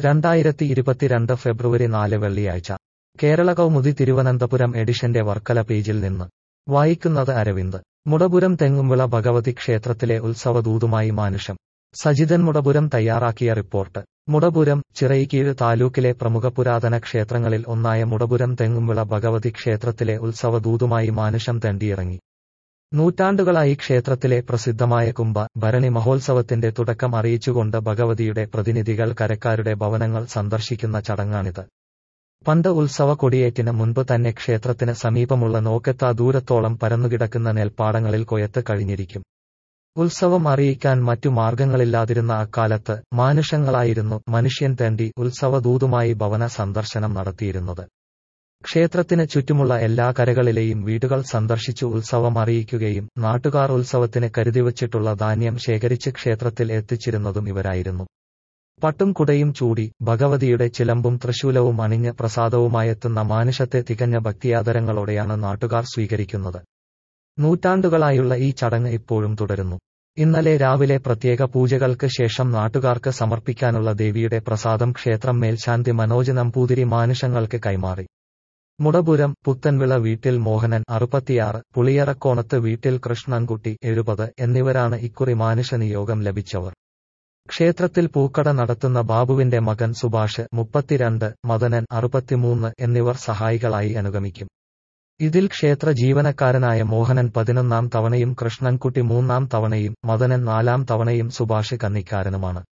രണ്ടായിരത്തി ഇരുപത്തിരണ്ട് ഫെബ്രുവരി നാല് വെള്ളിയാഴ്ച കേരള കൗമുദി തിരുവനന്തപുരം എഡിഷന്റെ വർക്കല പേജിൽ നിന്ന് വായിക്കുന്നത് അരവിന്ദ് മുടപുരം തെങ്ങുംവിള ഭഗവതി ക്ഷേത്രത്തിലെ ഉത്സവദൂതുമായി മാനുഷം സജിതൻ മുടപുരം തയ്യാറാക്കിയ റിപ്പോർട്ട് മുടപുരം ചിറയിക്കീഴ് താലൂക്കിലെ പ്രമുഖ പുരാതന ക്ഷേത്രങ്ങളിൽ ഒന്നായ മുടപുരം തെങ്ങുംവിള ഭഗവതി ക്ഷേത്രത്തിലെ ഉത്സവദൂതുമായി മാനുഷം തെണ്ടിയിറങ്ങി നൂറ്റാണ്ടുകളായി ക്ഷേത്രത്തിലെ പ്രസിദ്ധമായ കുംഭ ഭരണി മഹോത്സവത്തിന്റെ തുടക്കം അറിയിച്ചുകൊണ്ട് ഭഗവതിയുടെ പ്രതിനിധികൾ കരക്കാരുടെ ഭവനങ്ങൾ സന്ദർശിക്കുന്ന ചടങ്ങാണിത് പണ്ട് ഉത്സവ കൊടിയേറ്റിന് മുൻപ് തന്നെ ക്ഷേത്രത്തിന് സമീപമുള്ള നോക്കെത്താ ദൂരത്തോളം പരന്നുകിടക്കുന്ന നെൽപ്പാടങ്ങളിൽ കൊയത്ത് കഴിഞ്ഞിരിക്കും ഉത്സവം അറിയിക്കാൻ മറ്റു മാർഗങ്ങളില്ലാതിരുന്ന അക്കാലത്ത് മാനുഷങ്ങളായിരുന്നു മനുഷ്യൻ തേണ്ടി ഉത്സവദൂതുമായി ഭവന സന്ദർശനം നടത്തിയിരുന്നത് ക്ഷേത്രത്തിന് ചുറ്റുമുള്ള എല്ലാ കരകളിലെയും വീടുകൾ സന്ദർശിച്ചു ഉത്സവം അറിയിക്കുകയും നാട്ടുകാർ ഉത്സവത്തിന് കരുതിവച്ചിട്ടുള്ള ധാന്യം ശേഖരിച്ച് ക്ഷേത്രത്തിൽ എത്തിച്ചിരുന്നതും ഇവരായിരുന്നു പട്ടും കുടയും ചൂടി ഭഗവതിയുടെ ചിലമ്പും തൃശൂലവും അണിഞ്ഞ് പ്രസാദവുമായെത്തുന്ന മാനുഷത്തെ തികഞ്ഞ ഭക്തിയാദരങ്ങളോടെയാണ് നാട്ടുകാർ സ്വീകരിക്കുന്നത് നൂറ്റാണ്ടുകളായുള്ള ഈ ചടങ്ങ് ഇപ്പോഴും തുടരുന്നു ഇന്നലെ രാവിലെ പ്രത്യേക പൂജകൾക്ക് ശേഷം നാട്ടുകാർക്ക് സമർപ്പിക്കാനുള്ള ദേവിയുടെ പ്രസാദം ക്ഷേത്രം മേൽശാന്തി മനോജ് നമ്പൂതിരി മാനുഷങ്ങൾക്ക് കൈമാറി മുടപുരം പുത്തൻവിള വീട്ടിൽ മോഹനൻ അറുപത്തിയാറ് പുളിയറക്കോണത്ത് വീട്ടിൽ കൃഷ്ണൻകുട്ടി എഴുപത് എന്നിവരാണ് ഇക്കുറി മാനുഷ നിയോഗം ലഭിച്ചവർ ക്ഷേത്രത്തിൽ പൂക്കട നടത്തുന്ന ബാബുവിന്റെ മകൻ സുഭാഷ് മുപ്പത്തിരണ്ട് മദനൻ അറുപത്തിമൂന്ന് എന്നിവർ സഹായികളായി അനുഗമിക്കും ഇതിൽ ക്ഷേത്ര ജീവനക്കാരനായ മോഹനൻ പതിനൊന്നാം തവണയും കൃഷ്ണൻകുട്ടി മൂന്നാം തവണയും മദനൻ നാലാം തവണയും സുഭാഷ് കന്നിക്കാരനുമാണ്